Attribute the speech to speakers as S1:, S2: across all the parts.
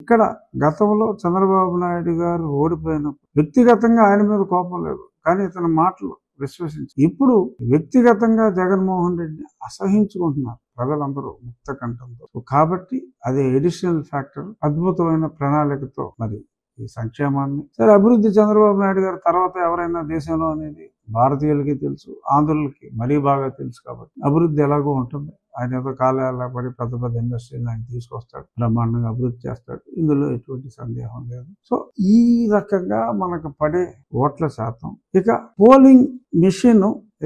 S1: ఇక్కడ గతంలో చంద్రబాబు నాయుడు గారు ఓడిపోయినప్పుడు వ్యక్తిగతంగా ఆయన మీద కోపం లేదు కానీ ఇతని మాటలు విశ్వసించి ఇప్పుడు వ్యక్తిగతంగా జగన్మోహన్ రెడ్డి అసహించుకుంటున్నారు ప్రజలందరూ ముక్త కంఠంతో సో కాబట్టి అదే ఎడిషనల్ ఫ్యాక్టర్ అద్భుతమైన ప్రణాళికతో మరి ఈ సంక్షేమాన్ని సరే అభివృద్ధి చంద్రబాబు నాయుడు గారు తర్వాత ఎవరైనా దేశంలో అనేది భారతీయులకి తెలుసు ఆంధ్రులకి మరీ బాగా తెలుసు కాబట్టి అభివృద్ధి ఎలాగో ఉంటుంది ఆయన ఏదో కాలాల పడి పెద్ద పెద్ద ఇండస్ట్రీలు ఆయన తీసుకొస్తాడు బ్రహ్మాండంగా అభివృద్ధి చేస్తాడు ఇందులో ఎటువంటి సందేహం లేదు సో ఈ రకంగా మనకు పడే ఓట్ల శాతం ఇక పోలింగ్ మిషన్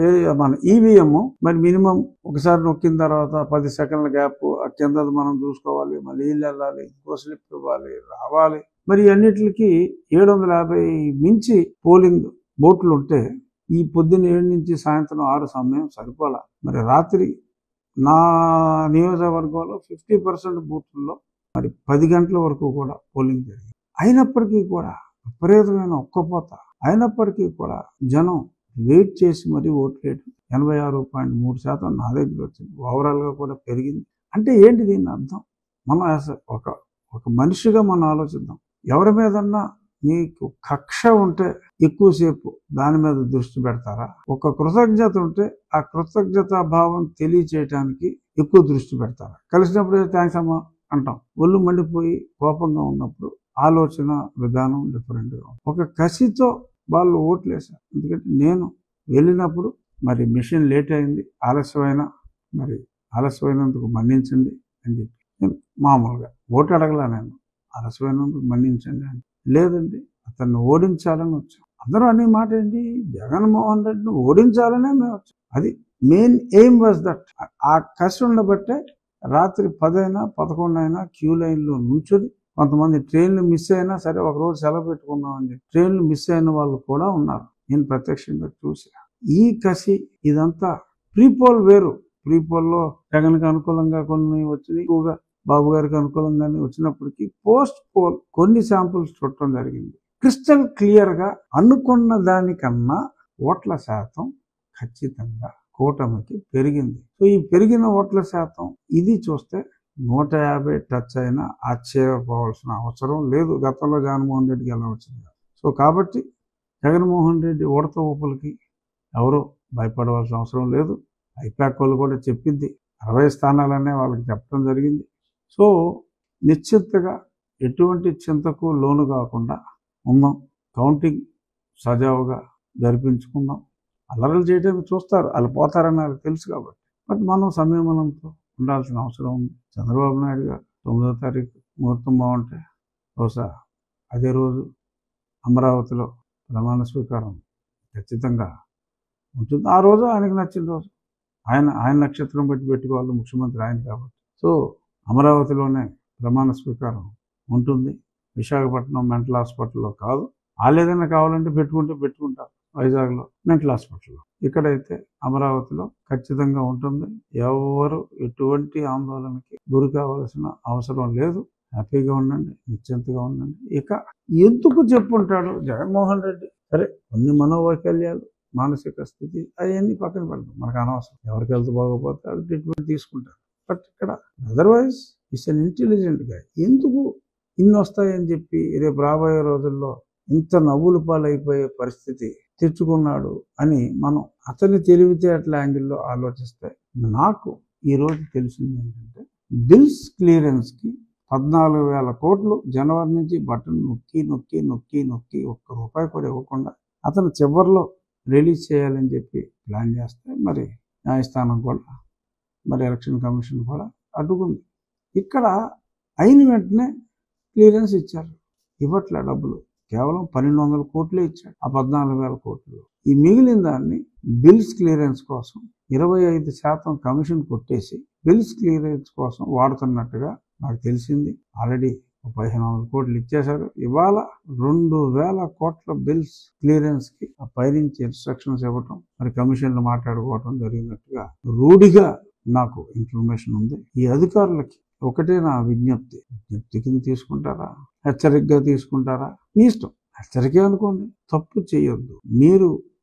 S1: మన ఈవీఎం మరి మినిమం ఒకసారి నొక్కిన తర్వాత పది సెకండ్ల గ్యాప్ ఆ కిందది మనం చూసుకోవాలి మళ్ళీ వీళ్ళు వెళ్ళాలి ఇంకో స్లిప్ ఇవ్వాలి రావాలి మరి అన్నిటికి ఏడు వందల యాభై మించి పోలింగ్ బోట్లు ఉంటే ఈ పొద్దున్న ఏడు నుంచి సాయంత్రం ఆరు సమయం సరిపోలా మరి రాత్రి నా నియోజకవర్గంలో ఫిఫ్టీ పర్సెంట్ బూత్లలో మరి పది గంటల వరకు కూడా పోలింగ్ జరిగింది అయినప్పటికీ కూడా విపరీతమైన ఒక్కపోత అయినప్పటికీ కూడా జనం వెయిట్ చేసి మరీ ఓట్లు వేయడం ఎనభై ఆరు పాయింట్ మూడు శాతం నా దగ్గర వచ్చింది ఓవరాల్గా కూడా పెరిగింది అంటే ఏంటి దీని అర్థం మనం as- ఒక ఒక మనిషిగా మనం ఆలోచిద్దాం ఎవరి మీదన్నా మీకు కక్ష ఉంటే ఎక్కువసేపు దాని మీద దృష్టి పెడతారా ఒక కృతజ్ఞత ఉంటే ఆ కృతజ్ఞత భావం తెలియచేయటానికి ఎక్కువ దృష్టి పెడతారా కలిసినప్పుడు థ్యాంక్స్ అమ్మా అంటాం ఒళ్ళు మండిపోయి కోపంగా ఉన్నప్పుడు ఆలోచన విధానం డిఫరెంట్గా ఉంటుంది. ఒక కసితో వాళ్ళు ఓట్లు వేశారు ఎందుకంటే నేను వెళ్ళినప్పుడు మరి మిషన్ లేట్ అయింది ఆలస్యమైన మరి ఆలస్యమైనందుకు మన్నించండి అని చెప్పి నేను మామూలుగా ఓటు అడగలా నేను ఆలస్యమైనందుకు మన్నించండి అని లేదండి అతన్ని ఓడించాలని వచ్చాం అందరూ అనే మాట ఏంటి జగన్మోహన్ రెడ్డిని ఓడించాలనే మేము వచ్చాం అది మెయిన్ ఎయిమ్ వాజ్ దట్ ఆ కసి ఉండబట్టే రాత్రి పదైనా పదకొండు అయినా క్యూ లైన్లో నుంచొని కొంతమంది ట్రైన్లు మిస్ అయినా సరే ఒక రోజు సెలవు పెట్టుకుందాం అని చెప్పి ట్రైన్లు మిస్ అయిన వాళ్ళు కూడా ఉన్నారు నేను ప్రత్యక్షంగా చూసా ఈ కసి ఇదంతా ప్రీపోల్ వేరు ప్రీపోల్లో జగన్కి అనుకూలంగా కొన్ని వచ్చినాయి ఎక్కువగా బాబు గారికి అనుకూలంగానే వచ్చినప్పటికీ పోస్ట్ పోల్ కొన్ని శాంపుల్స్ చూడటం జరిగింది క్రిస్టల్ క్లియర్ గా అనుకున్న దానికన్నా ఓట్ల శాతం ఖచ్చితంగా కూటమికి పెరిగింది సో ఈ పెరిగిన ఓట్ల శాతం ఇది చూస్తే నూట యాభై టచ్ అయినా ఆశ్చర్యపోవాల్సిన అవసరం లేదు గతంలో జగన్మోహన్ రెడ్డికి ఎలా వచ్చింది సో కాబట్టి జగన్మోహన్ రెడ్డి ఉడత ఊపులకి ఎవరు భయపడవలసిన అవసరం లేదు ఐపాక్ వాళ్ళు కూడా చెప్పింది అరవై స్థానాలనే వాళ్ళకి చెప్పడం జరిగింది సో నిశ్చింతగా ఎటువంటి చింతకు లోను కాకుండా ఉందాం కౌంటింగ్ సజావుగా జరిపించుకుందాం అల్లరలు చేయడానికి చూస్తారు వాళ్ళు పోతారని వాళ్ళకి తెలుసు కాబట్టి బట్ మనం సంయమనంతో ఉండాల్సిన అవసరం ఉంది చంద్రబాబు నాయుడు గారు తొమ్మిదో తారీఖు ముహూర్తం బాగుంటే బహుశా అదే రోజు అమరావతిలో ప్రమాణ స్వీకారం ఖచ్చితంగా ఉంటుంది ఆ రోజు ఆయనకు నచ్చిన రోజు ఆయన ఆయన నక్షత్రం బట్టి పెట్టుకోవాలి ముఖ్యమంత్రి ఆయన కాబట్టి సో అమరావతిలోనే ప్రమాణ స్వీకారం ఉంటుంది విశాఖపట్నం మెంటల్ హాస్పిటల్లో కాదు వాళ్ళు ఏదైనా కావాలంటే పెట్టుకుంటే పెట్టుకుంటారు వైజాగ్లో మెంటల్ హాస్పిటల్లో ఇక్కడైతే అమరావతిలో ఖచ్చితంగా ఉంటుంది ఎవరు ఎటువంటి ఆందోళనకి గురి కావాల్సిన అవసరం లేదు హ్యాపీగా ఉండండి నిశ్చింతగా ఉండండి ఇక ఎందుకు చెప్పుంటాడు జగన్మోహన్ రెడ్డి సరే కొన్ని మనోవైకల్యాలు మానసిక స్థితి అవన్నీ పక్కన పెడతాం మనకు అనవసరం ఎవరికి వెళ్తే బాగోపోతే వాళ్ళు ట్రీట్మెంట్ తీసుకుంటారు బట్ ఇక్కడ అదర్వైజ్ ఇట్స్ అన్ ఇంటెలిజెంట్ గా ఎందుకు ఇన్ని వస్తాయని చెప్పి రేపు రాబోయే రోజుల్లో ఇంత నవ్వులు పాలైపోయే పరిస్థితి తెచ్చుకున్నాడు అని మనం అతని తెలివితేటల యాంగిల్లో ఆలోచిస్తే నాకు ఈ రోజు తెలిసింది ఏంటంటే బిల్స్ క్లియరెన్స్ కి పద్నాలుగు వేల కోట్లు జనవరి నుంచి బటన్ నొక్కి నొక్కి నొక్కి నొక్కి ఒక్క రూపాయి కూడా ఇవ్వకుండా అతను చివరిలో రిలీజ్ చేయాలని చెప్పి ప్లాన్ చేస్తే మరి న్యాయస్థానం కూడా మరి ఎలక్షన్ కమిషన్ కూడా అడ్డుకుంది ఇక్కడ అయిన వెంటనే క్లియరెన్స్ ఇచ్చారు ఇవ్వట్లే డబ్బులు కేవలం పన్నెండు వందల కోట్లే ఇచ్చాడు ఆ పద్నాలుగు వేల కోట్లు ఈ మిగిలిన దాన్ని బిల్స్ క్లియరెన్స్ కోసం ఇరవై ఐదు శాతం కమిషన్ కొట్టేసి బిల్స్ క్లియరెన్స్ కోసం వాడుతున్నట్టుగా నాకు తెలిసింది ఆల్రెడీ ఒక పదిహేను వందల కోట్లు ఇచ్చేశారు ఇవాళ రెండు వేల కోట్ల బిల్స్ క్లియరెన్స్ కి ఆ పైనుంచి ఇన్స్ట్రక్షన్స్ ఇవ్వటం మరి కమిషన్లు మాట్లాడుకోవటం జరిగినట్టుగా రూఢిగా నాకు ఇన్ఫర్మేషన్ ఉంది ఈ అధికారులకి ఒకటే నా విజ్ఞప్తి విజ్ఞప్తి కింద తీసుకుంటారా హెచ్చరికగా తీసుకుంటారా మీ ఇష్టం హెచ్చరికే అనుకోండి తప్పు చేయొద్దు మీరు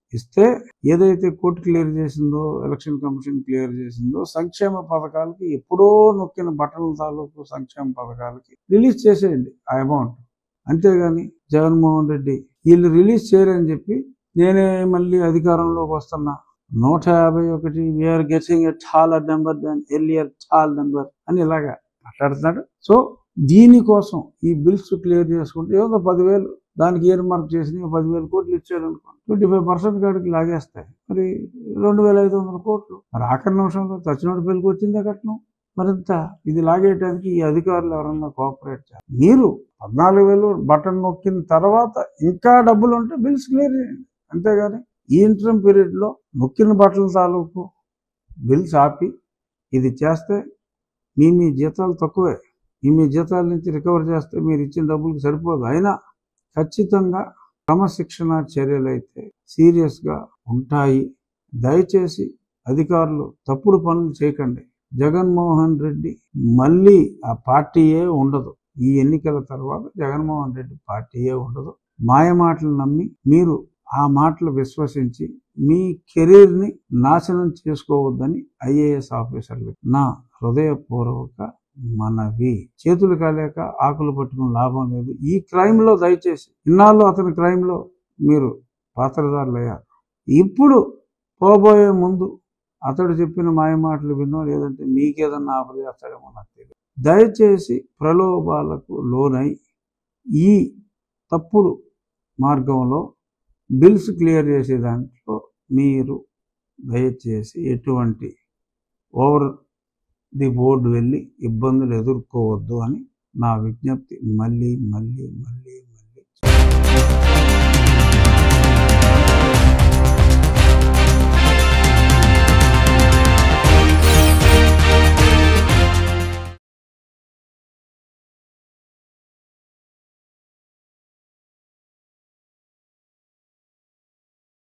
S1: ఇస్తే ఏదైతే కోర్టు క్లియర్ చేసిందో ఎలక్షన్ కమిషన్ క్లియర్ చేసిందో సంక్షేమ పథకాలకి ఎప్పుడో నొక్కిన బటన్ల తాలూకు సంక్షేమ పథకాలకి రిలీజ్ చేసేయండి ఆ అమౌంట్ అంతేగాని జగన్మోహన్ రెడ్డి వీళ్ళు రిలీజ్ చేయరని చెప్పి నేనే మళ్ళీ అధికారంలోకి వస్తున్నా నూట యాభై ఒకటి we're getting a taller number than earlier tall number అని ఇలాగా మాట్లాడుతున్నాడు సో దీనికోసం ఈ బిల్స్ క్లియర్ చేసుకుంటే ఏదో పదివేలు దానికి ఇయర్ మార్క్ చేసి పదివేల కోట్లు ఇచ్చాడు అనుకో ట్వంటీ ఫైవ్ పర్సెంట్ కాడికి లాగేస్తాయి మరి రెండు వేల ఐదు వందల కోట్లు మరి ఆఖరి నిమిషంలో చచ్చినోడి పెళ్ళికి వచ్చిందే కట్నం మరింత ఇది లాగేయడానికి ఈ అధికారులు ఎవరన్నా కోఆపరేట్ చేయాలి మీరు పద్నాలుగు వేలు బటన్ నొక్కిన తర్వాత ఇంకా డబ్బులు ఉంటే బిల్స్ క్లియర్ చేయండి అంతేగాని ఈ ఇంటర్మ్ పీరియడ్లో నొక్కిన బట్టల తాలూకు బిల్స్ ఆపి ఇది చేస్తే మీ మీ జీతాలు తక్కువే మీ మీ జీతాల నుంచి రికవర్ చేస్తే మీరు ఇచ్చిన డబ్బులకు సరిపోదు అయినా ఖచ్చితంగా క్రమశిక్షణ చర్యలు అయితే సీరియస్గా ఉంటాయి దయచేసి అధికారులు తప్పుడు పనులు చేయకండి జగన్మోహన్ రెడ్డి మళ్ళీ ఆ పార్టీయే ఉండదు ఈ ఎన్నికల తర్వాత జగన్మోహన్ రెడ్డి పార్టీయే ఉండదు మాయ మాటలు నమ్మి మీరు ఆ మాటలు విశ్వసించి మీ కెరీర్ని నాశనం చేసుకోవద్దని ఐఏఎస్ ఆఫీసర్లు నా హృదయపూర్వక మనవి చేతులు కాలేక ఆకులు పట్టుకుని లాభం లేదు ఈ క్రైమ్లో దయచేసి ఇన్నాళ్ళు అతని క్రైమ్లో మీరు పాత్రదారులు అయ్యారు ఇప్పుడు పోబోయే ముందు అతడు చెప్పిన మాయ మాటలు విన్నో లేదంటే మీకేదన్నా ఆఫర్ చేస్తాడేమో నాకు తెలియదు దయచేసి ప్రలోభాలకు లోనై ఈ తప్పుడు మార్గంలో బిల్స్ క్లియర్ చేసే దాంట్లో మీరు దయచేసి ఎటువంటి ఓవర్ ది బోర్డు వెళ్ళి ఇబ్బందులు ఎదుర్కోవద్దు అని నా విజ్ఞప్తి మళ్ళీ మళ్ళీ మళ్ళీ